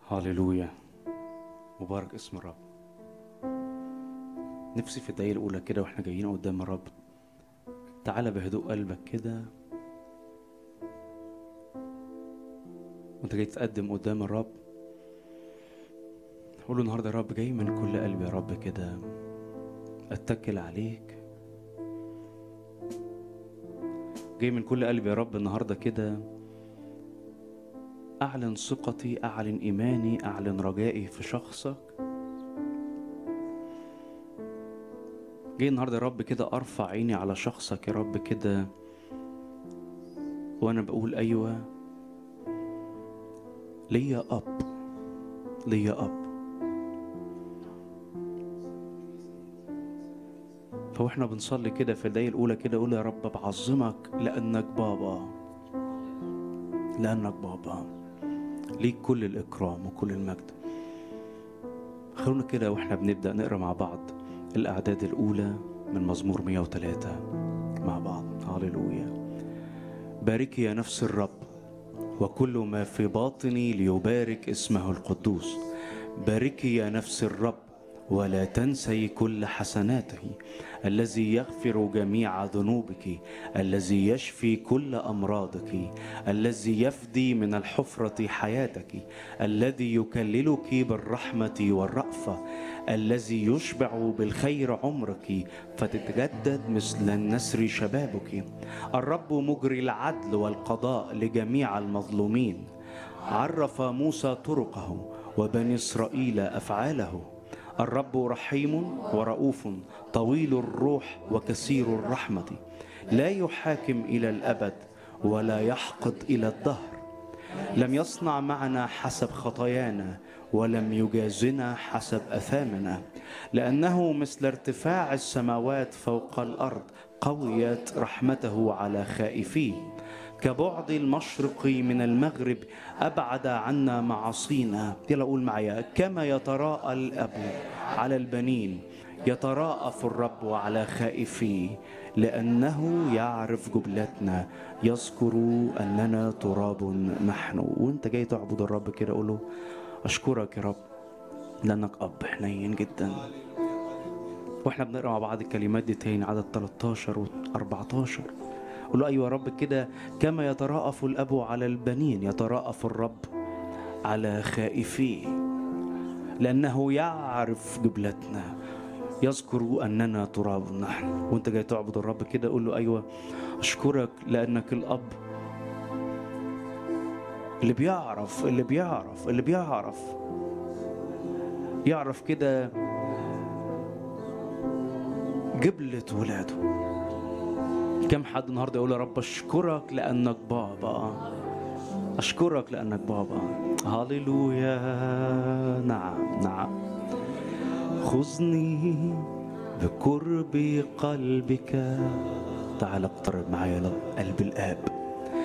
هاليلويا مبارك اسم الرب نفسي في الدقايق الأولى كده واحنا جايين قدام الرب تعالى بهدوء قلبك كده وانت جاي تقدم قدام الرب قول له النهارده يا رب جاي من كل قلبي يا رب كده اتكل عليك جاي من كل قلبي يا رب النهارده كده اعلن ثقتي اعلن ايماني اعلن رجائي في شخصك جاي النهارده يا رب كده ارفع عيني على شخصك يا رب كده وانا بقول ايوه ليا اب ليا اب فاحنا بنصلي كده في الدقايق الاولى كده قول يا رب بعظمك لانك بابا لانك بابا ليك كل الاكرام وكل المجد خلونا كده واحنا بنبدا نقرا مع بعض الاعداد الاولى من مزمور 103 مع بعض هللويا باركي يا نفس الرب وكل ما في باطني ليبارك اسمه القدوس باركي يا نفس الرب ولا تنسي كل حسناته الذي يغفر جميع ذنوبك الذي يشفي كل امراضك الذي يفدي من الحفره حياتك الذي يكللك بالرحمه والرافه الذي يشبع بالخير عمرك فتتجدد مثل النسر شبابك الرب مجري العدل والقضاء لجميع المظلومين عرف موسى طرقه وبني اسرائيل افعاله الرب رحيم ورؤوف طويل الروح وكثير الرحمه لا يحاكم الى الابد ولا يحقد الى الدهر لم يصنع معنا حسب خطايانا ولم يجازنا حسب اثامنا لانه مثل ارتفاع السماوات فوق الارض قويت رحمته على خائفيه كبعد المشرق من المغرب أبعد عنا معاصينا يلا قول معايا كما يتراءى الأب على البنين يتراءف الرب على خائفيه لأنه يعرف جبلتنا يذكر أننا تراب نحن وانت جاي تعبد الرب كده قول له أشكرك يا رب لأنك أب حنين جدا واحنا بنقرا مع بعض الكلمات دي تاني عدد 13 و 14 قول له ايوه يا رب كده كما يتراءف الاب على البنين يتراءف الرب على خائفيه لانه يعرف جبلتنا يذكر اننا تراب نحن وانت جاي تعبد الرب كده قول له ايوه اشكرك لانك الاب اللي بيعرف اللي بيعرف اللي بيعرف يعرف كده جبلة ولاده كم حد النهارده يقول يا رب اشكرك لانك بابا اشكرك لانك بابا هللويا نعم نعم خذني بقرب قلبك تعال اقترب معايا قلب الاب